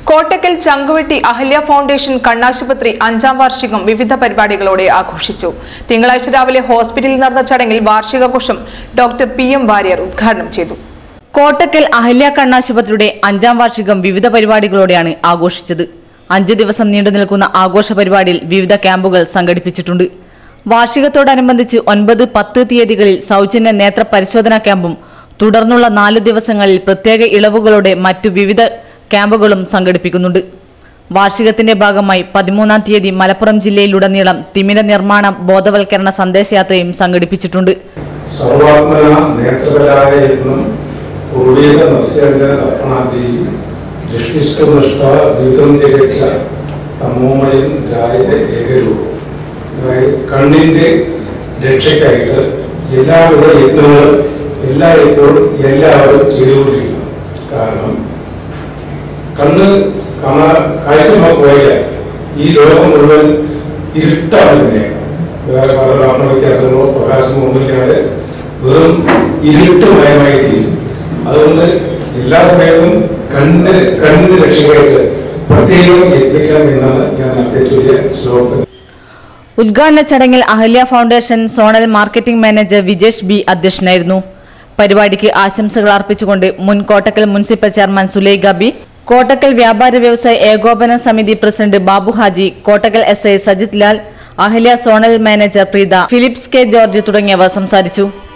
Kottakkal Changuvetty Ahalya foundation കണ്ണാശുപത്രി അഞ്ചാം വാർഷികം വിവിധ പരിപാടികളോടെ ആഘോഷിച്ചു തിങ്കളാഴ്ച രാവിലെ ഹോസ്പിറ്റലിൽ നടന്ന ചടങ്ങിൽ വാർഷികാഘോഷം ഡോക്ടർ പി എം വാര്യർ ഉദ്ഘാടനം ചെയ്തു കോട്ടക്കൽ അഹല്യ കണ്ണാശുപത്രിയുടെ അഞ്ചാം വാർഷികം വിവിധ പരിപാടികളോടെയാണ് ആഘോഷിച്ചത് അഞ്ച് ദിവസം നീണ്ടു നിൽക്കുന്ന ആഘോഷ പരിപാടിയിൽ വിവിധ ക്യാമ്പുകൾ സംഘടിപ്പിച്ചിട്ടുണ്ട് വാർഷികത്തോടനുബന്ധിച്ച് ഒൻപത് പത്ത് തീയതികളിൽ സൗജന്യ നേത്ര പരിശോധനാ ക്യാമ്പും തുടർന്നുള്ള നാല് ദിവസങ്ങളിൽ പ്രത്യേക ഇളവുകളോടെ മറ്റു വിവിധ ക്യാമ്പുകളും സംഘടിപ്പിക്കുന്നുണ്ട് വാർഷികത്തിന്റെ ഭാഗമായി പതിമൂന്നാം തീയതി മലപ്പുറം ജില്ലയിലുടനീളം തിമിര നിർമ്മാണ ബോധവൽക്കരണ സന്ദേശയാത്രയും സംഘടിപ്പിച്ചിട്ടുണ്ട് സർവാത്മന നേത്രബലായ എന്നും പൂർവീക നസ്യന്റെ തർപ്പണാദി ദൃഷ്ടിഷ്ടനിഷ്ഠ വിധം തികച്ച തമോമയം രായത് ഏകരൂപം അതായത് കണ്ണിന്റെ രക്ഷയ്ക്കായിട്ട് എല്ലാവിധ യത്നങ്ങളും എല്ലായ്പ്പോഴും എല്ലാവരും ചെയ്തുകൊണ്ടിരിക്കുന്നു കാരണം കണ്ണ് കാണാ കാഴ്ച പോയാൽ ഈ ലോകം മുഴുവൻ ഇരുട്ടാണ് പിന്നെ വേറെ പല വർണ്ണ വ്യത്യാസങ്ങളോ പ്രകാശമോ ഒന്നുമില്ലാതെ വെറും ഇരുട്ടുമയമായി തീരും അതുകൊണ്ട് എല്ലാ സമയത്തും കണ്ണിന് കണ്ണിന് രക്ഷയ്ക്കായിട്ട് പ്രത്യേകം യത്നിക്കണം എന്നാണ് ഞാൻ നേരത്തെ ചൊല്ലിയ ശ്ലോകത്തിൽ ഉദ്ഘാടന ചടങ്ങിൽ Ahalya foundation zonal marketing manager Vijesh B അധ്യക്ഷനായിരുന്നു പരിപാടിക്ക് ആശംസകൾ അർപ്പിച്ചുകൊണ്ട് മുൻ Kottakkal municipal chairman Sulaikha B Kottakkal വ്യാപാര വ്യവസായ ഏകോപന സമിതി president Babu Haji Kottakkal S I Sajith Lal Ahalya zonal manager Preetha Philips K George തുടങ്ങിയവർ സംസാരിച്ചു